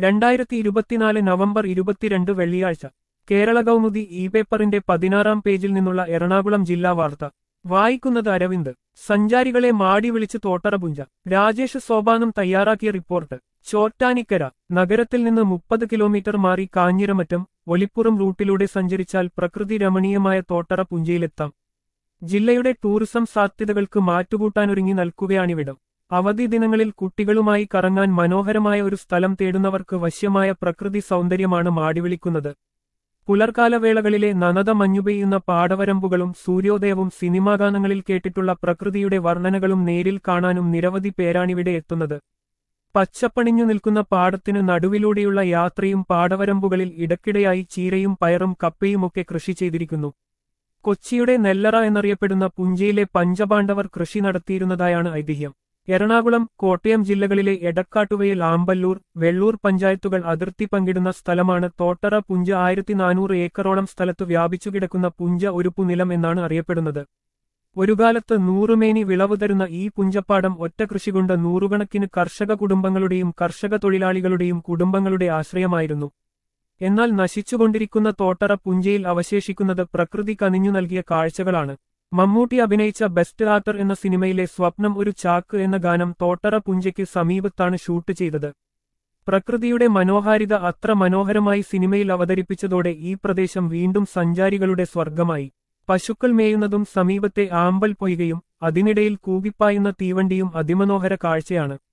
രണ്ടായിരത്തി ഇരുപത്തിനാല് നവംബർ ഇരുപത്തിരണ്ട് വെള്ളിയാഴ്ച കേരള കൗമുദി ഇ പേപ്പറിന്റെ പതിനാറാം പേജിൽ നിന്നുള്ള എറണാകുളം ജില്ലാ വാർത്ത വായിക്കുന്നത് അരവിന്ദ് സഞ്ചാരികളെ മാടി വിളിച്ച് തോട്ടറപുഞ്ച രാജേഷ് സോപാനം തയ്യാറാക്കിയ റിപ്പോർട്ട് ചോറ്റാനിക്കര നഗരത്തിൽ നിന്ന് മുപ്പത് കിലോമീറ്റർ മാറി കാഞ്ഞിരമറ്റം ഒലിപ്പുറം റൂട്ടിലൂടെ സഞ്ചരിച്ചാൽ പ്രകൃതി രമണീയമായ തോട്ടറ പുഞ്ചയിലെത്താം ജില്ലയുടെ ടൂറിസം സാധ്യതകൾക്ക് മാറ്റുകൂട്ടാനൊരുങ്ങി നിൽക്കുകയാണിവിടം അവധി ദിനങ്ങളിൽ കുട്ടികളുമായി കറങ്ങാൻ മനോഹരമായ ഒരു സ്ഥലം തേടുന്നവർക്ക് വശ്യമായ പ്രകൃതി സൗന്ദര്യമാണ് മാടിവിളിക്കുന്നത് പുലർക്കാലവേളകളിലെ നനത മഞ്ഞുപെയ്യുന്ന പാടവരമ്പുകളും സൂര്യോദയവും സിനിമാഗാനങ്ങളിൽ കേട്ടിട്ടുള്ള പ്രകൃതിയുടെ വർണ്ണനകളും നേരിൽ കാണാനും നിരവധി പേരാണിവിടെ എത്തുന്നത് പച്ചപ്പണിഞ്ഞു നിൽക്കുന്ന പാടത്തിന് നടുവിലൂടെയുള്ള യാത്രയും പാടവരമ്പുകളിൽ ഇടയ്ക്കിടെയായി ചീരയും പയറും കപ്പയുമൊക്കെ കൃഷി ചെയ്തിരിക്കുന്നു കൊച്ചിയുടെ നെല്ലറ എന്നറിയപ്പെടുന്ന പുഞ്ചയിലെ പഞ്ചപാണ്ഡവർ കൃഷി നടത്തിയിരുന്നതായാണ് ഐതിഹ്യം എറണാകുളം കോട്ടയം ജില്ലകളിലെ എടക്കാട്ടുവയിൽ ആമ്പല്ലൂർ വെള്ളൂർ പഞ്ചായത്തുകൾ അതിർത്തി പങ്കിടുന്ന സ്ഥലമാണ് തോട്ടറ പുഞ്ച ആയിരത്തി നാനൂറ് ഏക്കറോളം സ്ഥലത്ത് വ്യാപിച്ചുകിടക്കുന്ന പുഞ്ച ഒരുപ്പുനിലം എന്നാണ് അറിയപ്പെടുന്നത് ഒരു കാലത്ത് നൂറുമേനി വിളവ് തരുന്ന ഈ പുഞ്ചപ്പാടം ഒറ്റ കൃഷികൊണ്ട് നൂറുകണക്കിന് കർഷക കുടുംബങ്ങളുടെയും കർഷക തൊഴിലാളികളുടെയും കുടുംബങ്ങളുടെ ആശ്രയമായിരുന്നു എന്നാൽ നശിച്ചുകൊണ്ടിരിക്കുന്ന തോട്ടറ പുഞ്ചയിൽ അവശേഷിക്കുന്നത് പ്രകൃതി കനിഞ്ഞു നൽകിയ കാഴ്ചകളാണ് മമ്മൂട്ടി അഭിനയിച്ച ബെസ്റ്റ് ആക്ടർ എന്ന സിനിമയിലെ സ്വപ്നം ഒരു ചാക്ക് എന്ന ഗാനം തോട്ടറ പുഞ്ചയ്ക്ക് സമീപത്താണ് ഷൂട്ട് ചെയ്തത് പ്രകൃതിയുടെ മനോഹാരിത അത്ര മനോഹരമായി സിനിമയിൽ അവതരിപ്പിച്ചതോടെ ഈ പ്രദേശം വീണ്ടും സഞ്ചാരികളുടെ സ്വർഗമായി പശുക്കൾ മേയുന്നതും സമീപത്തെ ആമ്പൽ പൊയ്കയും അതിനിടയിൽ കൂകിപ്പായുന്ന തീവണ്ടിയും അതിമനോഹര കാഴ്ചയാണ്